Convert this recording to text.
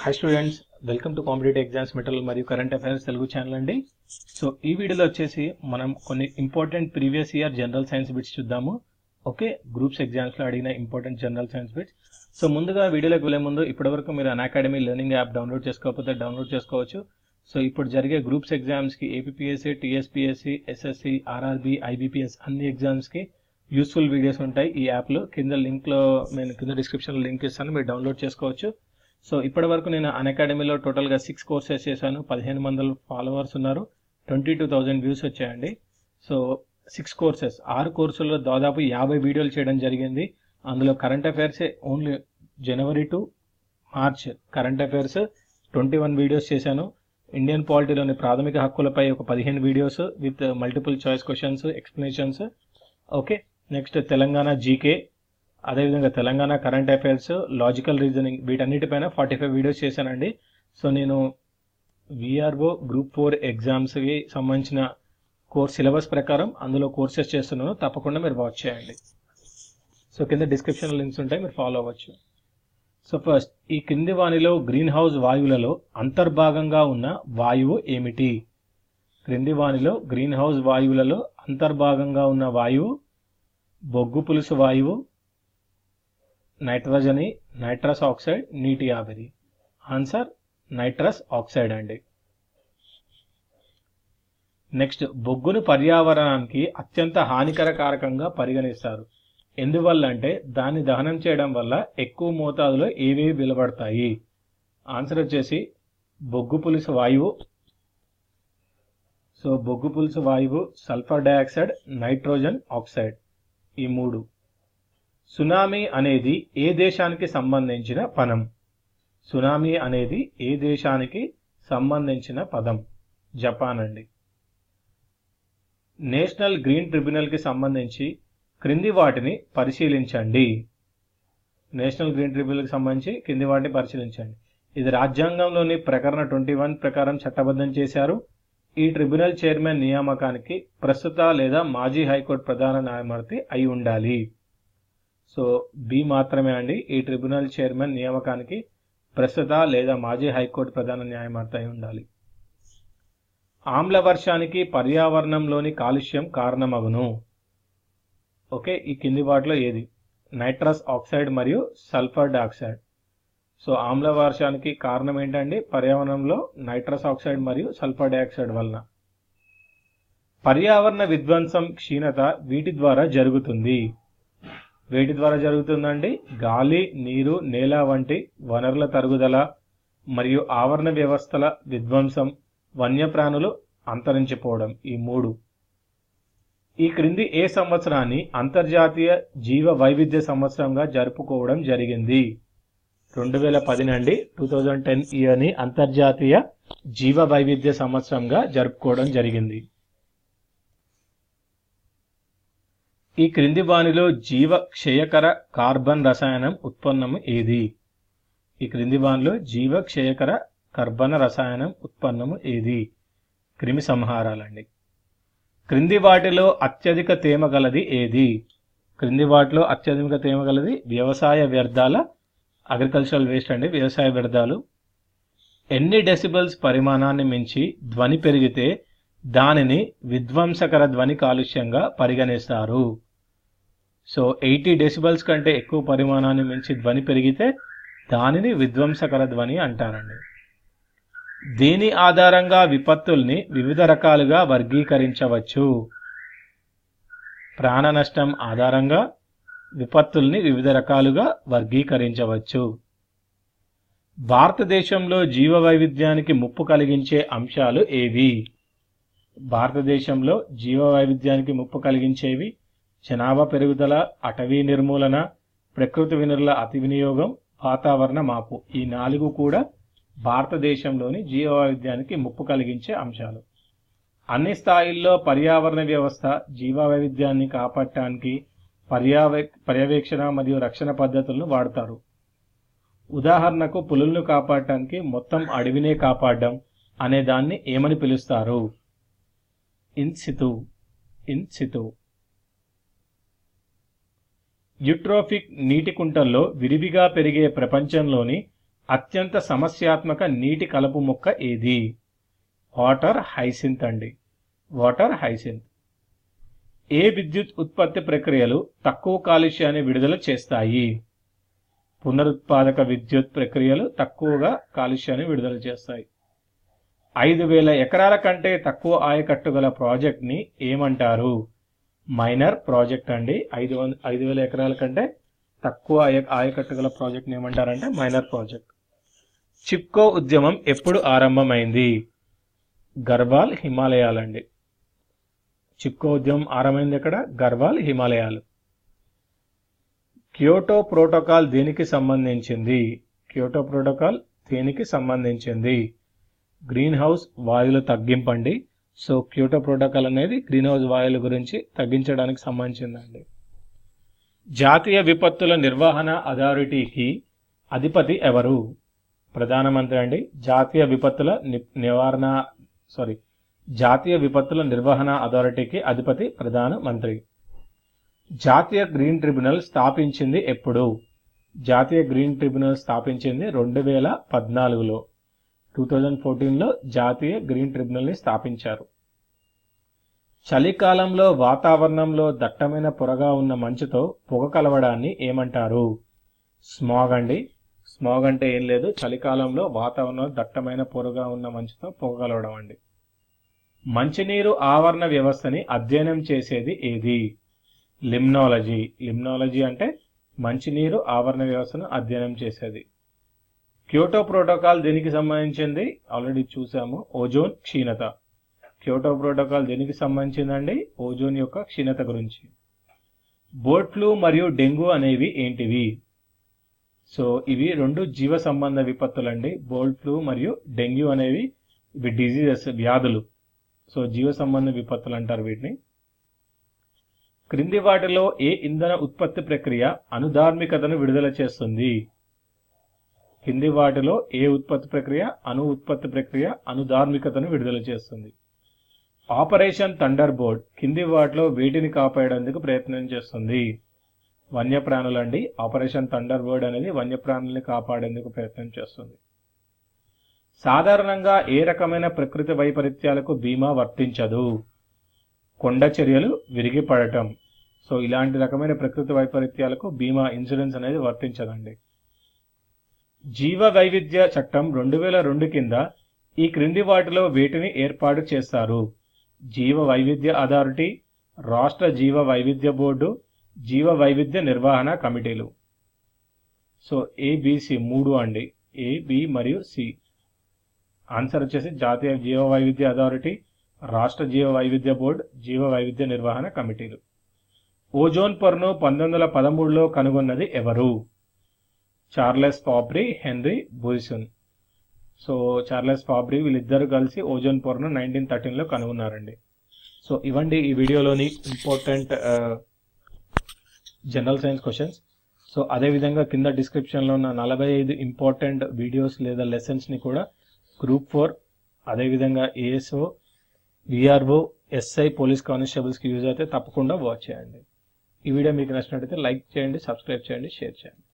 hi students welcome to competitive exams material మరియు current affairs Telugu channel అండి so ఈ వీడియోలో వచ్చేసి మనం కొన్ని important previous year general science bits చూద్దాము ఓకే గ్రూప్స్ ఎగ్జామ్స్లో అడిగిన important general science bits so ముందుగా వీడియోలోకి వెళ్ళే ముందు ఇప్పటివరకు మీరు Unacademy learning app download చేసుకోకపోతే డౌన్లోడ్ చేసుకోవచ్చు సో ఇప్పుడు జరిగే గ్రూప్స్ ఎగ్జామ్స్కి APSC TSPSC SSC RRB IBPS అన్ని ఎగ్జామ్స్కి యూస్ఫుల్ వీడియోస్ ఉంటాయి ఈ యాప్లో కింద లింక్లో నేను కింద డిస్క్రిప్షన్లో లింక్ ఇస్తాను మీరు డౌన్లోడ్ చేసుకోవచ్చు సో ఇప్పటి వరకు నేను అన్ అకాడమీలో టోటల్గా సిక్స్ కోర్సెస్ చేశాను పదిహేను వందల ఫాలోవర్స్ ఉన్నారు ట్వంటీ టూ థౌజండ్ వ్యూస్ వచ్చాయండి సో సిక్స్ కోర్సెస్ ఆరు కోర్సుల్లో దాదాపు యాభై వీడియోలు చేయడం జరిగింది అందులో కరెంట్ అఫైర్సే only January to March current affairs twenty one videos చేశాను ఇండియన్ పాలిటీలోని ప్రాథమిక హక్కులపై ఒక పదిహేను videos with multiple choice questions explanations okay next Telangana GK అదేవిధంగా Telangana current affairs logical reasoning వీటన్నిటిపైన ఫార్టీ ఫైవ్ వీడియోస్ చేశానండి సో నేను విఆర్ఓ గ్రూప్ ఫోర్ ఎగ్జామ్స్కి సంబంధించిన కోర్స్ సిలబస్ ప్రకారం అందులో కోర్సెస్ చేస్తున్నాను తప్పకుండా మీరు వాచ్ చేయండి సో కింద డిస్క్రిప్షన్ లింక్స్ ఉంటాయి మీరు ఫాలో అవ్వచ్చు సో ఫస్ట్ ఈ కింది వానిలో గ్రీన్ హౌస్ వాయువులలో అంతర్భాగంగా ఉన్న వాయువు ఏమిటి క్రింది వానిలో గ్రీన్ హౌస్ వాయువులలో అంతర్భాగంగా ఉన్న వాయువు బొగ్గు పులుసు వాయువు నైట్రోజని నైట్రస్ ఆక్సైడ్ నీటి ఆవిరి ఆన్సర్ నైట్రస్ ఆక్సైడ్ అండి నెక్స్ట్ బొగ్గును పర్యావరణానికి అత్యంత హానికర కారకంగా పరిగణిస్తారు ఎందువల్ల అంటే దాన్ని దహనం చేయడం వల్ల ఎక్కువ మోతాదులో ఏవేవి వెలువడతాయి ఆన్సర్ వచ్చేసి బొగ్గు పులుసు వాయువు సో బొగ్గు పులుసు వాయువు సల్ఫర్ డయాక్సైడ్ నైట్రోజన్ ఆక్సైడ్ ఈ మూడు సునామీ అనేది ఏ దేశానికి సంబంధించిన పదం సునామీ అనేది ఏ దేశానికి సంబంధించిన పదం జపాన్ అండి నేషనల్ గ్రీన్ ట్రిబ్యునల్కి సంబంధించి క్రింది వాటిని పరిశీలించండి నేషనల్ గ్రీన్ ట్రిబ్యునల్కి సంబంధించి కింది వాటిని పరిశీలించండి ఇది రాజ్యాంగంలోని ప్రకరణ ట్వంటీ వన్ ప్రకారం చట్టబద్ధం చేశారు ఈ ట్రిబ్యునల్ చైర్మన్ నియామకానికి ప్రస్తుత లేదా మాజీ హైకోర్టు ప్రధాన న్యాయమూర్తి అయి ఉండాలి సో బి మాత్రమే అండి ఈ ట్రిబ్యునల్ చైర్మన్ నియామకానికి ప్రస్తుత లేదా మాజీ హైకోర్టు ప్రధాన న్యాయమూర్తి అయి ఉండాలి ఆమ్ల వర్షానికి పర్యావరణంలోని కాలుష్యం కారణమగును ఓకే ఈ కింది వాటిలో ఏది నైట్రస్ ఆక్సైడ్ మరియు సల్ఫర్ డయాక్సైడ్ సో ఆమ్ల వర్షానికి కారణం ఏంటండి పర్యావరణంలో నైట్రస్ ఆక్సైడ్ మరియు సల్ఫర్ డయాక్సైడ్ వలన పర్యావరణ విధ్వంసం క్షీణత వీటి ద్వారా జరుగుతుంది వేటి ద్వారా జరుగుతుందండి గాలి నీరు నేల వంటి వనరుల తరుగుదల మరియు ఆవరణ వ్యవస్థల విధ్వంసం వన్యప్రాణులు అంతరించిపోవడం ఈ మూడు ఈ క్రింది ఏ సంవత్సరాన్ని అంతర్జాతీయ జీవ వైవిధ్య సంవత్సరంగా జరుపుకోవడం జరిగింది రెండు వేల పది నుండి టూ థౌజండ్ టెన్ ఇయర్ని అంతర్జాతీయ జీవ వైవిధ్య సంవత్సరంగా జరుపుకోవడం జరిగింది ఈ క్రింది వానిలో జీవ క్షయకర కార్బన్ రసాయనం ఉత్పన్నము ఏది ఈ క్రింది వానిలో జీవ క్షయకర కర్బన రసాయనం ఉత్పన్నము ఏది క్రిమి సంహారాలండి క్రింది వాటిలో అత్యధిక తేమ గలది ఏది క్రింది వాటిలో అత్యధిక తేమ గలది వ్యవసాయ వ్యర్థాల అగ్రికల్చరల్ వేస్ట్ అండి వ్యవసాయ వ్యర్థాలు ఎన్ని డెసిబల్స్ పరిమాణాన్ని మించి ధ్వని పెరిగితే దానిని విధ్వంసకర ధ్వని కాలుష్యంగా పరిగణిస్తారు సో ఎయిటీ డెసిబల్స్ కంటే ఎక్కువ పరిమాణాన్ని మించి ధ్వని పెరిగితే దానిని విధ్వంసకర ధ్వని అంటారండి దీని ఆధారంగా విపత్తుల్ని వివిధ రకాలుగా వర్గీకరించవచ్చు ప్రాణ నష్టం ఆధారంగా విపత్తుల్ని వివిధ రకాలుగా వర్గీకరించవచ్చు భారతదేశంలో జీవ వైవిధ్యానికి ముప్పు కలిగించే అంశాలు ఏవి భారతదేశంలో జీవ వైవిధ్యానికి ముప్పు కలిగించేవి జనాభా పెరుగుదల అటవీ నిర్మూలన ప్రకృతి వనరుల అతి వినియోగం వాతావరణ మార్పు ఈ నాలుగు కూడా భారతదేశంలోని జీవ వైవిధ్యానికి ముప్పు కలిగించే అంశాలు అన్ని స్థాయిల్లో పర్యావరణ వ్యవస్థ జీవ వైవిధ్యాన్ని కాపాడటానికి పర్యావే పర్యవేక్షణ మరియు రక్షణ పద్ధతులను వాడతారు ఉదాహరణకు పులులను కాపాడటానికి మొత్తం అడవినే కాపాడడం అనే దాన్ని ఏమని పిలుస్తారు ఇన్ సితు ఇన్ సితు యుట్రోఫిక్ నీటి కుంటల్లో విరివిగా పెరిగే ప్రపంచంలోని అత్యంత సమస్యాత్మక నీటి కలుపు మొక్క ఏది వాటర్ హైసింత్ అండి వాటర్ హైసింత్ ఏ విద్యుత్ ఉత్పత్తి ప్రక్రియలు తక్కువ కాలుష్యాన్ని విడుదల చేస్తాయి పునరుత్పాదక విద్యుత్ ప్రక్రియలు తక్కువగా కాలుష్యాన్ని విడుదల చేస్తాయి ఐదు వేల ఎకరాల కంటే తక్కువ ఆయకట్టు గల ప్రాజెక్ట్ ని ఏమంటారు మైనర్ ప్రాజెక్ట్ అండి ఐదు వంద ఐదు వేల ఎకరాల కంటే తక్కువ ఆయ ఆయకట్టు గల ప్రాజెక్ట్ ని ఏమంటారంటే మైనర్ ప్రాజెక్ట్ చిప్కో ఉద్యమం ఎప్పుడు ఆరంభమైంది గర్వాల్ హిమాలయాలండి చిప్కో ఉద్యమం ఆరంభమైంది ఎక్కడ గర్వాల్ హిమాలయాలు క్యోటో ప్రోటోకాల్ దేనికి సంబంధించింది క్యోటో ప్రోటోకాల్ దేనికి సంబంధించింది గ్రీన్ హౌస్ వాయువుల తగ్గింపండి సో క్యోటో ప్రోటోకాల్ అనేది గ్రీన్ హౌస్ వాయువుల గురించి తగ్గించడానికి సంబంధించిందండి జాతీయ విపత్తుల నిర్వహణ అథారిటీకి అధిపతి ఎవరు ప్రధానమంత్రి అండి జాతీయ విపత్తుల ని- నివారణ సారీ జాతీయ విపత్తుల నిర్వహణ అథారిటీకి అధిపతి ప్రధాన మంత్రి జాతీయ గ్రీన్ ట్రిబ్యునల్ స్థాపించింది ఎప్పుడు జాతీయ గ్రీన్ ట్రిబ్యునల్ స్థాపించింది రెండు వేల పద్నాలుగులో టూ థౌజండ్ ఫోర్టీన్లో జాతీయ గ్రీన్ ట్రిబ్యునల్ని స్థాపించారు చలికాలంలో వాతావరణంలో దట్టమైన పొరగా ఉన్న మంచుతో పొగ కలవడాన్ని ఏమంటారు స్మాగ్ అండి స్మాగ్ అంటే ఏం లేదు చలికాలంలో వాతావరణంలో దట్టమైన పొరగా ఉన్న మంచుతో పొగ కలవడం అండి మంచినీరు ఆవరణ వ్యవస్థని అధ్యయనం చేసేది ఏది లిమ్నాలజీ లిమ్నాలజీ అంటే మంచినీరు ఆవరణ వ్యవస్థను అధ్యయనం చేసేది క్యోటో ప్రోటోకాల్ దేనికి సంబంధించింది ఆల్రెడీ చూసాము ఓజోన్ క్షీణత క్యోటో ప్రోటోకాల్ దేనికి సంబంధించిందండి ఓజోన్ యొక్క క్షీణత గురించి బోర్డ్ ఫ్లూ మరియు డెంగ్యూ అనేవి ఏంటివి సో ఇవి రెండు జీవ సంబంధ విపత్తులండి బోర్డ్ ఫ్లూ మరియు డెంగ్యూ అనేవి ఇవి డిజీజెస్ వ్యాధులు సో జీవ సంబంధ విపత్తులు అంటారు వీటిని క్రింది వాటిలో ఏ ఇంధన ఉత్పత్తి ప్రక్రియ అనుధార్మికతను విడుదల చేస్తుంది కింది వాటిలో ఏ ఉత్పత్తి ప్రక్రియ అణు ఉత్పత్తి ప్రక్రియ అనుధార్మికతను విడుదల చేస్తుంది ఆపరేషన్ థండర్ బోర్డ్ కింది వాటిలో వేటిని కాపాడేందుకు ప్రయత్నం చేస్తుంది వన్యప్రాణులండి ఆపరేషన్ థండర్ బోర్డ్ అనేది వన్యప్రాణుల్ని కాపాడేందుకు ప్రయత్నం చేస్తుంది సాధారణంగా ఏ రకమైన ప్రకృతి వైపరీత్యాలకు బీమా వర్తించదు కొండ చర్యలు విరిగిపడటం సో ఇలాంటి రకమైన ప్రకృతి వైపరీత్యాలకు బీమా ఇన్సూరెన్స్ అనేది వర్తించదండి జీవ వైవిధ్య చట్టం రెండు వేల రెండు కింద ఈ క్రింది వాటిలో వేటిని ఏర్పాటు చేస్తారు జీవ వైవిధ్య అథారిటీ రాష్ట్ర జీవ వైవిధ్య బోర్డు జీవ వైవిధ్య నిర్వహణ కమిటీలు సో ఏబిసి మూడు అండి ఏ బి మరియు సి ఆన్సర్ వచ్చేసి జాతీయ జీవ వైవిధ్య అథారిటీ రాష్ట్ర జీవ వైవిధ్య బోర్డు జీవ వైవిధ్య నిర్వహణ కమిటీలు ఓజోన్ పొరను పంతొమ్మిది వందల పదమూడులో కనుగొన్నది ఎవరు Charles Fabry Henri Buisson so Charles Fabry వీళ్ళిద్దరు కలిసి ఓజోన్ పొరను నైన్టీన్ థర్టీన్లో కనుగొన్నారండి సో ఇవండి ఈ వీడియోలోని important general science questions so అదేవిధంగా కింద డిస్క్రిప్షన్లో ఉన్న నలభై ఐదు ఇంపార్టెంట్ వీడియోస్ లేదా లెసన్స్ని కూడా గ్రూప్ ఫోర్ అదేవిధంగా ఏఎస్ఓ విఆర్ఓ ఎస్ఐ పోలీస్ కానిస్టేబుల్స్కి యూజ్ అయితే తప్పకుండా వాచ్ చేయండి ఈ వీడియో మీకు నచ్చినట్టయితే లైక్ చేయండి సబ్స్క్రైబ్ చేయండి షేర్ చేయండి